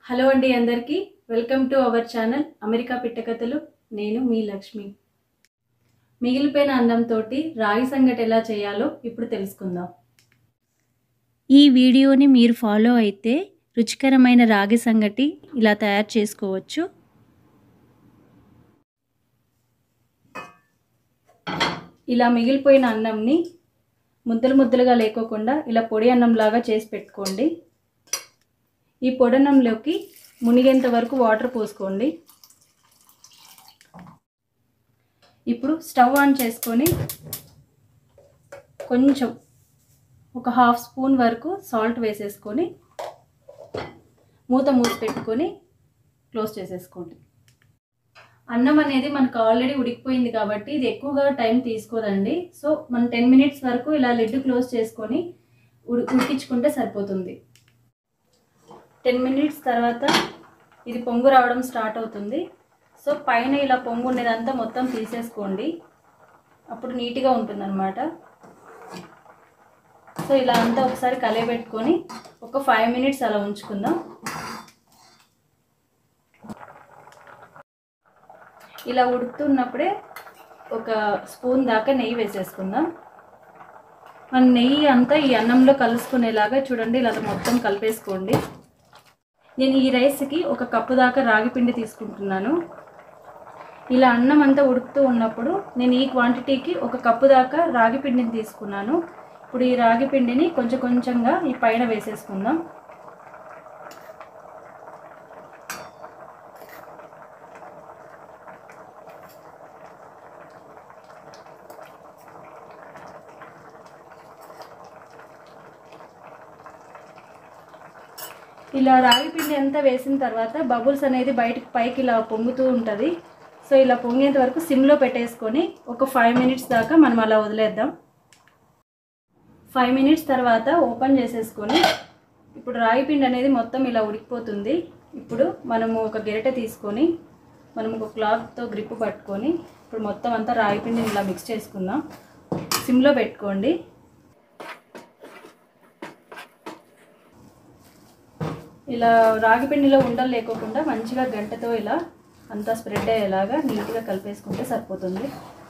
hello అండి అందరికీ welcome to our channel America పిట్టకథలు నేను మీ లక్ష్మి మిగిలిపోయిన అన్నంతో రాగి సంగటి ఎలా చేయాలో ఇప్పుడు తెలుసుకుందాం ఈ వీడియోని మీరు ఫాలో అయితే రుచికరమైన రాగి సంగటి ఇలా తయారు చేసుకోవచ్చు ఇలా మిగిలిపోయిన అన్నంని ముద్దలు ముద్దలుగా లేకోకుండా ఇలా పొడి అన్నంలాగా చేసి పెట్టుకోండి ఈ పొడి అన్నంలోకి మునిగేంత వరకు వాటర్ పోసుకోండి ఇప్పుడు స్టవ్ ఆన్ చేసుకొని కొంచెం ఒక హాఫ్ స్పూన్ వరకు సాల్ట్ వేసేసుకొని మూత మూసి పెట్టుకొని క్లోజ్ చేసేసుకోండి అన్నం అనేది మనకు ఆల్రెడీ ఉడికిపోయింది కాబట్టి ఇది ఎక్కువగా టైం తీసుకోదండి సో మనం టెన్ మినిట్స్ వరకు ఇలా లిడ్ క్లోజ్ చేసుకొని ఉడి ఉడికించుకుంటే సరిపోతుంది టెన్ మినిట్స్ తర్వాత ఇది పొంగు రావడం స్టార్ట్ అవుతుంది సో పైన ఇలా పొంగు ఉండేదంతా మొత్తం తీసేసుకోండి అప్పుడు నీట్గా ఉంటుందన్నమాట సో ఇలా అంతా ఒకసారి కలయబెట్టుకొని ఒక ఫైవ్ మినిట్స్ అలా ఉంచుకుందాం ఇలా ఉడుకుతున్నప్పుడే ఒక స్పూన్ దాకా నెయ్యి వేసేసుకుందాం మన నెయ్యి అంతా ఈ అన్నంలో కలుసుకునేలాగా చూడండి ఇలా మొత్తం కలిపేసుకోండి నేను ఈ రైస్కి ఒక కప్పు దాకా రాగి పిండి తీసుకుంటున్నాను ఇలా అన్నం అంతా ఉడుకుతూ ఉన్నప్పుడు నేను ఈ క్వాంటిటీకి ఒక కప్పు దాకా రాగి పిండిని తీసుకున్నాను ఇప్పుడు ఈ రాగి పిండిని కొంచెం కొంచెంగా ఈ పైన వేసేసుకుందాం ఇలా రాగి పిండి అంతా వేసిన తర్వాత బబుల్స్ అనేది బయటకు పైకి ఇలా పొంగుతూ ఉంటుంది సో ఇలా పొంగేంత వరకు సిమ్లో పెట్టేసుకొని ఒక ఫైవ్ మినిట్స్ దాకా మనం అలా వదిలేద్దాం ఫైవ్ మినిట్స్ తర్వాత ఓపెన్ చేసేసుకొని ఇప్పుడు రాగి పిండి అనేది మొత్తం ఇలా ఉడికిపోతుంది ఇప్పుడు మనము ఒక గెరటె తీసుకొని మనం ఒక క్లాత్తో గ్రిప్ పట్టుకొని ఇప్పుడు మొత్తం అంతా రాగి పిండిని ఇలా మిక్స్ చేసుకుందాం సిమ్లో పెట్టుకోండి ఇలా రాగి పిండిలో ఉండలు లేకోకుండా మంచిగా గంటతో ఇలా అంతా స్ప్రెడ్ అయ్యేలాగా నీట్గా కలిపేసుకుంటే సరిపోతుంది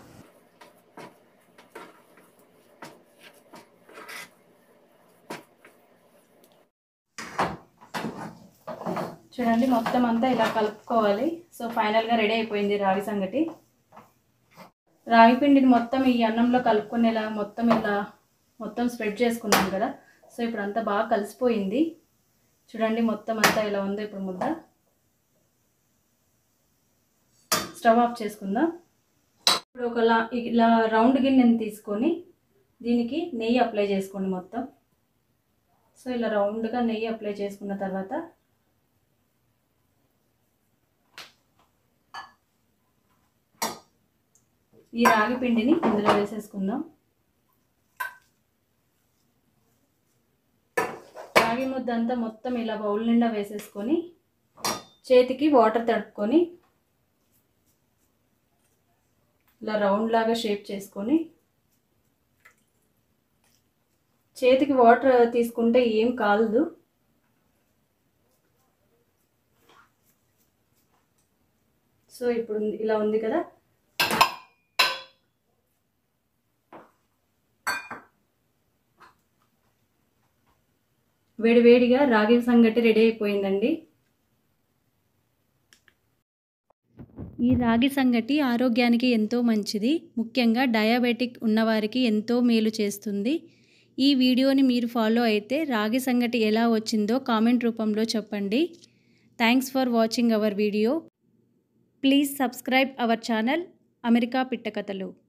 చూడండి మొత్తం అంతా ఇలా కలుపుకోవాలి సో ఫైనల్గా రెడీ అయిపోయింది రాగి సంగటి రాగి పిండిని మొత్తం ఈ అన్నంలో కలుపుకునేలా మొత్తం ఇలా మొత్తం స్ప్రెడ్ చేసుకున్నాం కదా సో ఇప్పుడు అంతా బాగా కలిసిపోయింది చూడండి మొత్తం అంతా ఇలా ఉందో ఇప్పుడు ముద్ద స్టవ్ ఆఫ్ చేసుకుందాం ఇప్పుడు ఒక లా ఇలా రౌండ్ గిన్నెని తీసుకొని దీనికి నెయ్యి అప్లై చేసుకోండి మొత్తం సో ఇలా రౌండ్గా నెయ్యి అప్లై చేసుకున్న తర్వాత ఈ రాగి పిండిని ఇందులో వేసేసుకుందాం రాగి ముద్ద అంతా మొత్తం ఇలా బౌల్ నిండా వేసేసుకొని చేతికి వాటర్ తడుపుకొని ఇలా రౌండ్ లాగా షేప్ చేసుకొని చేతికి వాటర్ తీసుకుంటే ఏం కాలదు సో ఇప్పుడు ఇలా ఉంది కదా వేడివేడిగా రాగి సంగటి రెడీ అయిపోయిందండి ఈ రాగి సంగటి ఆరోగ్యానికి ఎంతో మంచిది ముఖ్యంగా డయాబెటిక్ ఉన్నవారికి ఎంతో మేలు చేస్తుంది ఈ వీడియోని మీరు ఫాలో అయితే రాగి సంగటి ఎలా వచ్చిందో కామెంట్ రూపంలో చెప్పండి thanks for watching our video please subscribe our channel America పిట్టకథలు